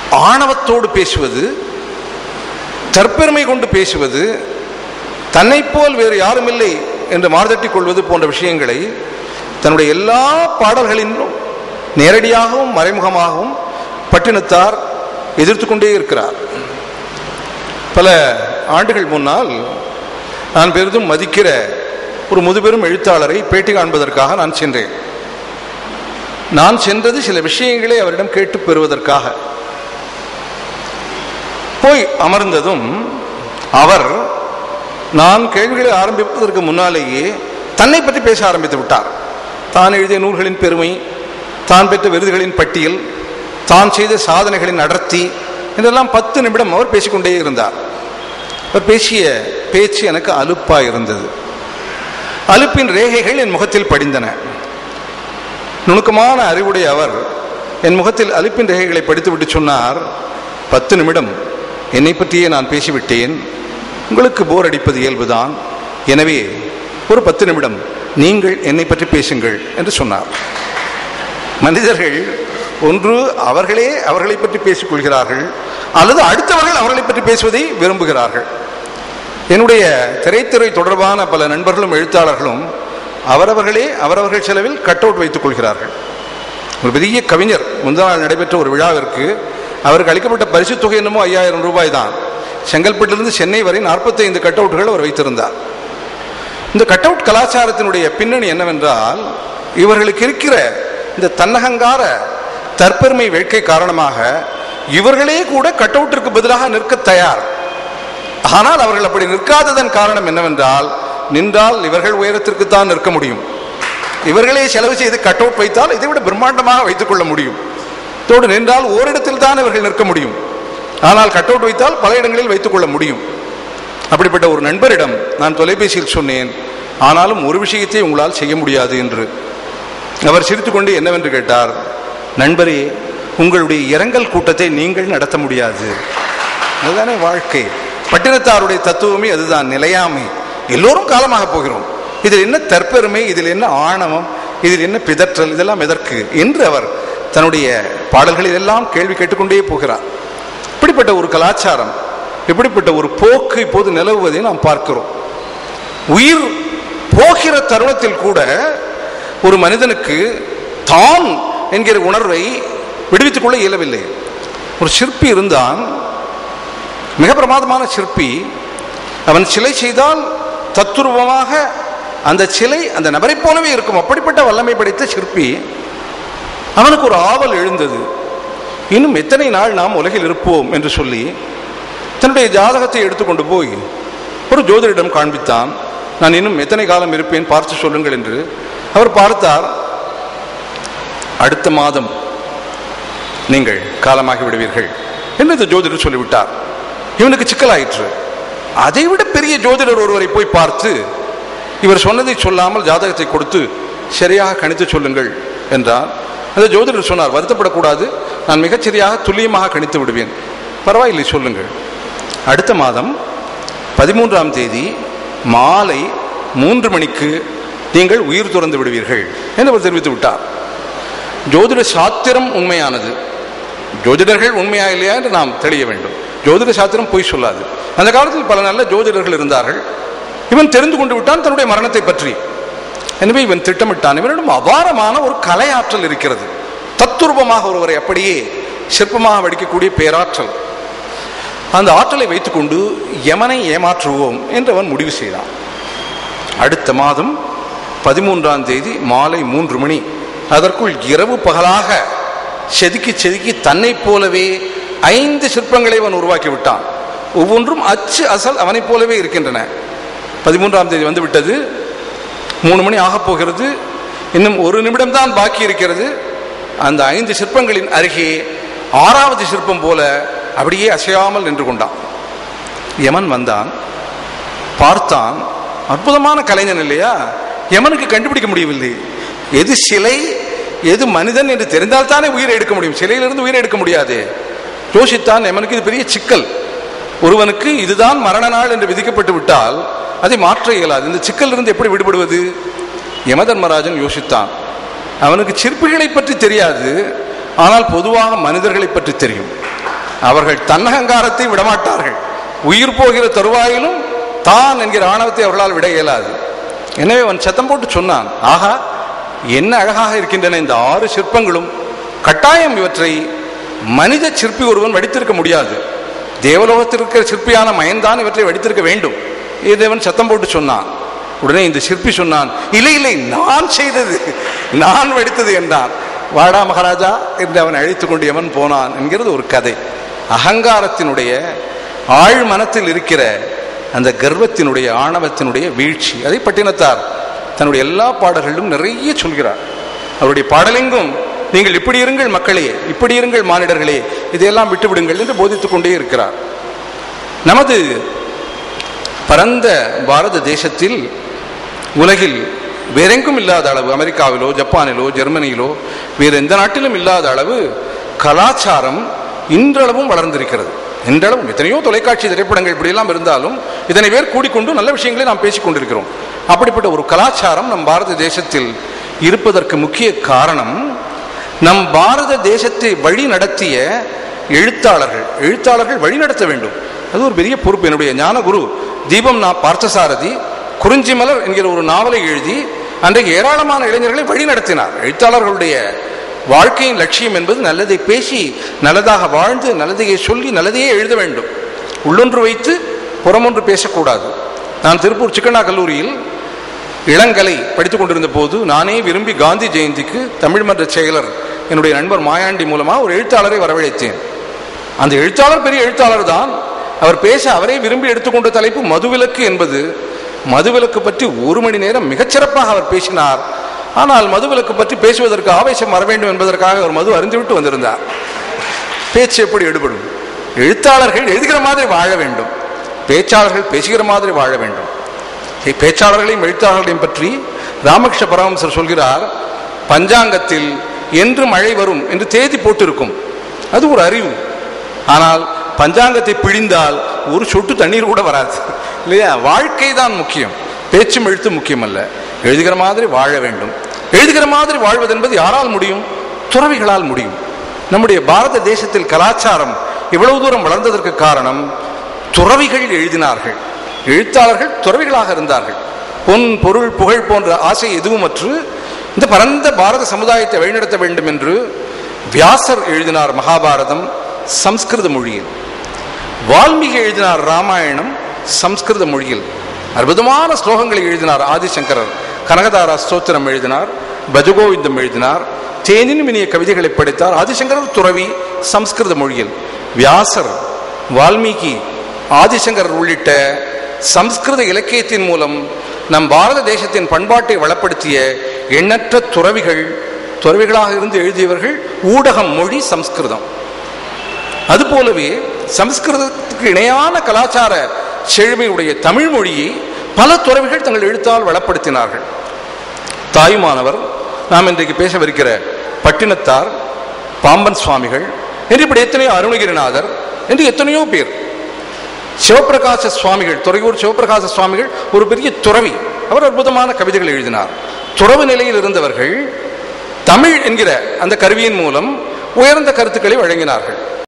ஆணவத்தோடு பேசுவது தற்பெருமை கொண்டு பேசுவது தன்னைப் போல் வேறு யாரும் இல்லை என்று மார்தட்டிக் கொள்வது போன்ற விஷயங்களை தன்னுடைய எல்லா பாடல்களிலும் நேரடியாகவும் மறைமுகமாகவும் பட்டினத்தார் எதிர்த்து கொண்டே இருக்கிறார் பல ஆண்டுகள் முன்னால் நான் பெரிதும் மதிக்கிற ஒரு முதுபெரும் எழுத்தாளரை பேட்டி காண்பதற்காக நான் சென்றேன் நான் சென்றது சில விஷயங்களை அவரிடம் கேட்டு பெறுவதற்காக போய் அமர்ந்ததும் அவர் நான் கேள்விகளை ஆரம்பிப்பதற்கு முன்னாலேயே தன்னை பற்றி பேச ஆரம்பித்து விட்டார் தான் எழுதிய நூல்களின் பெருமை தான் பெற்ற விருதுகளின் பட்டியல் தான் செய்த சாதனைகளின் அடர்த்தி என்றெல்லாம் பத்து நிமிடம் அவர் பேசிக்கொண்டே இருந்தார் அவர் பேசிய பேச்சு எனக்கு அலுப்பா இருந்தது அலுப்பின் ரேகைகள் என் முகத்தில் படிந்தன நுணுக்கமான அறிவுடைய அவர் என் முகத்தில் அலுப்பின் ரேகைகளை படித்துவிட்டு சொன்னார் பத்து நிமிடம் என்னை பற்றியே நான் பேசிவிட்டேன் உங்களுக்கு போர் அடிப்பது இயல்புதான் எனவே ஒரு பத்து நிமிடம் நீங்கள் என்னை பற்றி பேசுங்கள் என்று சொன்னார் மனிதர்கள் ஒன்று அவர்களே அவர்களை பற்றி பேசிக் கொள்கிறார்கள் அல்லது அடுத்தவர்கள் அவர்களை பற்றி பேசுவதை விரும்புகிறார்கள் என்னுடைய திரைத்துறை தொடர்பான பல நண்பர்களும் எழுத்தாளர்களும் அவரவர்களே அவரவர்கள் செலவில் கட் அவுட் வைத்துக் கொள்கிறார்கள் ஒரு பெரிய கவிஞர் முந்தா நாள் நடைபெற்ற ஒரு விழாவிற்கு அவருக்கு அளிக்கப்பட்ட பரிசு தொகை என்னமோ ஐயாயிரம் ரூபாய் தான் செங்கல்பட்டிலிருந்து சென்னை வரை நாற்பத்தைந்து கட் அவுட்டுகள் அவர் வைத்திருந்தார் இந்த கட் அவுட் கலாச்சாரத்தினுடைய பின்னணி என்னவென்றால் இவர்களுக்கு இருக்கிற இந்த தன்னகங்கார தற்பெருமை வேட்கை காரணமாக இவர்களே கூட கட் அவுட்டிற்கு பதிலாக நிற்க தயார் ஆனால் அவர்கள் அப்படி நிற்காததன் காரணம் என்னவென்றால் நின்றால் இவர்கள் உயரத்திற்கு தான் நிற்க முடியும் இவர்களே செலவு செய்து கட் அவுட் வைத்தால் இதை விட பிரம்மாண்டமாக வைத்துக் கொள்ள முடியும் தோடு நின்றால் ஓரிடத்தில் தான் இவர்கள் நிற்க முடியும் ஆனால் கட் அவுட் வைத்தால் பல இடங்களில் வைத்துக் கொள்ள முடியும் அப்படிப்பட்ட ஒரு நண்பரிடம் நான் தொலைபேசியில் சொன்னேன் ஆனாலும் ஒரு விஷயத்தை உங்களால் செய்ய முடியாது என்று அவர் சிரித்துக்கொண்டு என்னவென்று கேட்டார் நண்பரே உங்களுடைய இரங்கல் கூட்டத்தை நீங்கள் நடத்த முடியாது அதுதானே வாழ்க்கை பட்டினத்தாருடைய தத்துவமே அதுதான் நிலையாமை எல்லோரும் காலமாக போகிறோம் இதில் என்ன தற்பெருமை இதில் என்ன ஆணவம் இதில் என்ன பிதற்றல் இதெல்லாம் எதற்கு என்று அவர் தன்னுடைய பாடல்களில் எல்லாம் கேள்வி கேட்டுக்கொண்டே போகிறார் இப்படிப்பட்ட ஒரு கலாச்சாரம் இப்படிப்பட்ட ஒரு போக்கு இப்போது நிலவுவதை நாம் பார்க்கிறோம் உயிர் போகிற தருணத்தில் கூட ஒரு மனிதனுக்கு தான் என்கிற உணர்வை விடுவித்துக் கொள்ள இயலவில்லை ஒரு சிற்பி இருந்தான் மிக பிரமாதமான சிற்பி அவன் சிலை செய்தால் தத்துருவமாக அந்த சிலை அந்த நபரைப் போலவே இருக்கும் அப்படிப்பட்ட வல்லமை படைத்த சிற்பி அவனுக்கு ஒரு ஆவல் எழுந்தது இன்னும் எத்தனை நாள் நாம் உலகில் இருப்போம் என்று சொல்லி தன்னுடைய ஜாதகத்தை எடுத்துக்கொண்டு போய் ஒரு ஜோதிடரிடம் காண்பித்தான் நான் இன்னும் எத்தனை காலம் இருப்பேன் பார்த்து சொல்லுங்கள் என்று அவர் பார்த்தார் அடுத்த மாதம் நீங்கள் காலமாகி விடுவீர்கள் என்று இந்த ஜோதிடர் சொல்லிவிட்டார் இவனுக்கு சிக்கலாயிற்று அதைவிட பெரிய ஜோதிடர் ஒருவரை போய் பார்த்து இவர் சொன்னதை சொல்லாமல் ஜாதகத்தை கொடுத்து சரியாக கணித்து சொல்லுங்கள் என்றார் அந்த ஜோதிடர் சொன்னார் வருத்தப்படக்கூடாது நான் மிகச்சரியாக துல்லியமாக கணித்து விடுவேன் பரவாயில்லை சொல்லுங்கள் அடுத்த மாதம் பதிமூன்றாம் தேதி மாலை மூன்று மணிக்கு நீங்கள் உயிர் துறந்து விடுவீர்கள் என்று அவர் தெரிவித்து விட்டார் ஜோதிட சாத்திரம் உண்மையானது ஜோதிடர்கள் உண்மையா இல்லையா என்று நாம் தெளிய வேண்டும் ஜோதிட சாத்திரம் பொய் சொல்லாது அந்த காலத்தில் பல நல்ல ஜோதிடர்கள் இருந்தார்கள் இவன் தெரிந்து கொண்டு விட்டான் தன்னுடைய மரணத்தை பற்றி எனவே இவன் திட்டமிட்டான் இவனிடம் அபாரமான ஒரு கலையாற்றல் இருக்கிறது தத்துரூபமாக ஒருவரை அப்படியே சிற்பமாக வடிக்கக்கூடிய பேராற்றல் அந்த ஆற்றலை வைத்துக்கொண்டு யமனை ஏமாற்றுவோம் என்று அவன் முடிவு செய்தான் அடுத்த மாதம் பதிமூன்றாம் தேதி மாலை மூன்று மணி அதற்குள் இரவு பகலாக செதுக்கி செதுக்கி தன்னைப் போலவே ஐந்து சிற்பங்களை அவன் உருவாக்கி விட்டான் ஒவ்வொன்றும் அச்சு அசல் அவனைப் போலவே இருக்கின்றன பதிமூன்றாம் தேதி வந்து விட்டது மூணு மணி ஆகப் போகிறது இன்னும் ஒரு நிமிடம் தான் பாக்கி இருக்கிறது அந்த ஐந்து சிற்பங்களின் அருகே ஆறாவது சிற்பம் போல அப்படியே அசையாமல் நின்று கொண்டான் யமன் வந்தான் பார்த்தான் அற்புதமான கலைஞன் இல்லையா யமனுக்கு கண்டுபிடிக்க முடியவில்லை எது சிலை எது மனிதன் என்று தெரிந்தால் தானே உயிரை எடுக்க முடியும் சிலையிலிருந்து உயிரை எடுக்க முடியாது யோசித்தான் யமனுக்கு இது பெரிய சிக்கல் ஒருவனுக்கு இதுதான் மரண நாள் என்று விதிக்கப்பட்டு விட்டால் அதை மாற்ற இயலாது இந்த சிக்கலிலிருந்து எப்படி விடுபடுவது யமதர்மராஜன் யோசித்தான் அவனுக்கு சிற்பிகளை பற்றி தெரியாது ஆனால் பொதுவாக மனிதர்களை பற்றி தெரியும் அவர்கள் தன்னகங்காரத்தை விடமாட்டார்கள் உயிர் போகிற தருவாயிலும் தான் என்கிற ஆணவத்தை அவர்களால் விட இயலாது எனவே அவன் சத்தம் போட்டு சொன்னான் ஆகா என்ன அழகாக இருக்கின்றன இந்த ஆறு சிற்பங்களும் கட்டாயம் இவற்றை மனித சிற்பி ஒருவன் வடித்திருக்க முடியாது தேவலோகத்தில் இருக்கிற சிற்பியான மயன்தான் இவற்றை வடித்திருக்க வேண்டும் இதவன் சத்தம் போட்டு சொன்னான் உடனே இந்த சிற்பி சொன்னான் இல்லை இல்லை நான் செய்தது நான் வடித்தது என்றான் வாடா மகாராஜா என்று அவன் அழைத்து கொண்டு எவன் போனான் என்கிறது ஒரு கதை அகங்காரத்தினுடைய ஆழ் மனத்தில் இருக்கிற அந்த கர்வத்தினுடைய ஆணவத்தினுடைய வீழ்ச்சி அதை பட்டினத்தார் தன்னுடைய எல்லா பாடல்களிலும் நிறைய சொல்கிறார் அவருடைய பாடலெங்கும் நீங்கள் இப்படி இருங்கள் மக்களே இப்படி இருங்கள் மானிடர்களே இதையெல்லாம் விட்டுவிடுங்கள் என்று போதித்துக் கொண்டே இருக்கிறார் நமது பரந்த பாரத தேசத்தில் உலகில் வேறெங்கும் இல்லாத அளவு அமெரிக்காவிலோ ஜப்பானிலோ ஜெர்மனியிலோ வேறு எந்த நாட்டிலும் இல்லாத அளவு கலாச்சாரம் இன்றளவும் வளர்ந்திருக்கிறது இன்றளவும் எத்தனையோ தொலைக்காட்சி திரைப்படங்கள் இப்படியெல்லாம் இருந்தாலும் இதனை பேர் கூடிக்கொண்டு நல்ல விஷயங்களை நாம் பேசிக் கொண்டிருக்கிறோம் அப்படிப்பட்ட ஒரு கலாச்சாரம் நம் பாரத தேசத்தில் இருப்பதற்கு முக்கிய காரணம் நம் பாரத தேசத்தை வழி நடத்திய எழுத்தாளர்கள் எழுத்தாளர்கள் வழி நடத்த வேண்டும் அது ஒரு பெரிய பொறுப்பு என்னுடைய ஞானகுரு தீபம் நா பார்த்தசாரதி குறிஞ்சிமலர் என்கிற ஒரு நாவலை எழுதி அன்றைக்கு ஏராளமான இளைஞர்களை வழி நடத்தினார் எழுத்தாளர்களுடைய வாழ்க்கையின் லட்சியம் என்பது நல்லதை பேசி நல்லதாக வாழ்ந்து நல்லதையே சொல்லி நல்லதையே எழுத வேண்டும் உள்ளொன்று வைத்து புறமொன்று பேசக்கூடாது நான் திருப்பூர் சிக்கண்ணா கல்லூரியில் இளங்கலை படித்துக் கொண்டிருந்த போது நானே விரும்பி காந்தி ஜெயந்திக்கு தமிழ் மன்ற செயலர் என்னுடைய நண்பர் மாயாண்டி மூலமாக ஒரு எழுத்தாளரை வரவழைத்தேன் அந்த எழுத்தாளர் பெரிய எழுத்தாளர் தான் அவர் பேச அவரே விரும்பி எடுத்துக்கொண்ட தலைப்பு மதுவிலக்கு என்பது மதுவிலக்கு பற்றி ஒரு மணி நேரம் மிகச்சிறப்பாக அவர் பேசினார் ஆனால் மதுவிலக்கு பற்றி பேசுவதற்கு ஆவேசம் வர வேண்டும் என்பதற்காக அவர் மது அறிந்துவிட்டு வந்திருந்தார் பேச்சு எப்படி எடுபடும் எழுத்தாளர்கள் எழுதுகிற மாதிரி வாழ வேண்டும் பேச்சாளர்கள் பேசுகிற மாதிரி வாழ வேண்டும் பேச்சாளர்களையும் எழுத்தாளர்களையும் பற்றி ராமகிருஷ்ண பரமஹம்சர் சொல்கிறார் பஞ்சாங்கத்தில் என்று மழை வரும் என்று தேதி போட்டிருக்கும் அது ஒரு அறிவு ஆனால் பஞ்சாங்கத்தை பிழிந்தால் ஒரு சொட்டு தண்ணீர் கூட வராது இல்லையா வாழ்க்கை தான் முக்கியம் பேச்சும் எழுத்து முக்கியம் அல்ல எழுதுகிற மாதிரி வாழ வேண்டும் எழுதுகிற மாதிரி வாழ்வது என்பது யாரால் முடியும் துறவிகளால் முடியும் நம்முடைய பாரத தேசத்தில் கலாச்சாரம் இவ்வளவு தூரம் வளர்ந்ததற்கு காரணம் துறவிகள் எழுதினார்கள் எழுத்தாளர்கள் துறவிகளாக இருந்தார்கள் பொன் பொருள் புகழ் போன்ற ஆசை எதுவுமற்று இந்த பரந்த பாரத சமுதாயத்தை வழிநடத்த வேண்டும் என்று வியாசர் எழுதினார் மகாபாரதம் சம்ஸ்கிருத மொழியில் வால்மீகி எழுதினார் ராமாயணம் சம்ஸ்கிருத மொழியில் அற்புதமான ஸ்லோகங்களை எழுதினார் ஆதிசங்கரர் கனகதாரா ஸ்தோத்திரம் எழுதினார் பஜகோவிந்தம் எழுதினார் தேனின் மினிய கவிதைகளை படித்தார் ஆதிசங்கரர் துறவி சம்ஸ்கிருத மொழியில் வியாசர் வால்மீகி ஆதிசங்கரர் உள்ளிட்ட சம்ஸ்கிருத இலக்கியத்தின் மூலம் நம் பாரத தேசத்தின் பண்பாட்டை வளப்படுத்திய எண்ணற்ற துறவிகள் துறவிகளாக இருந்து எழுதியவர்கள் ஊடகம் மொழி சம்ஸ்கிருதம் அதுபோலவே சம்ஸ்கிருதத்துக்கு இணையான கலாச்சார செழுமையுடைய தமிழ் மொழியை பல துறவிகள் தங்கள் எழுத்தால் வளப்படுத்தினார்கள் தாயுமானவர் நாம் இன்றைக்கு பேசவிருக்கிற பட்டினத்தார் பாம்பன் சுவாமிகள் என்று இப்படி எத்தனையோ அருணகிரிநாதர் என்று எத்தனையோ பேர் சிவபிரகாச சுவாமிகள் துறையூர் சிவபிரகாச சுவாமிகள் ஒரு பெரிய துறவி அவர் அற்புதமான கவிதைகள் எழுதினார் துறவு நிலையில் இருந்தவர்கள் தமிழ் என்கிற அந்த கருவியின் மூலம் உயர்ந்த கருத்துக்களை வழங்கினார்கள்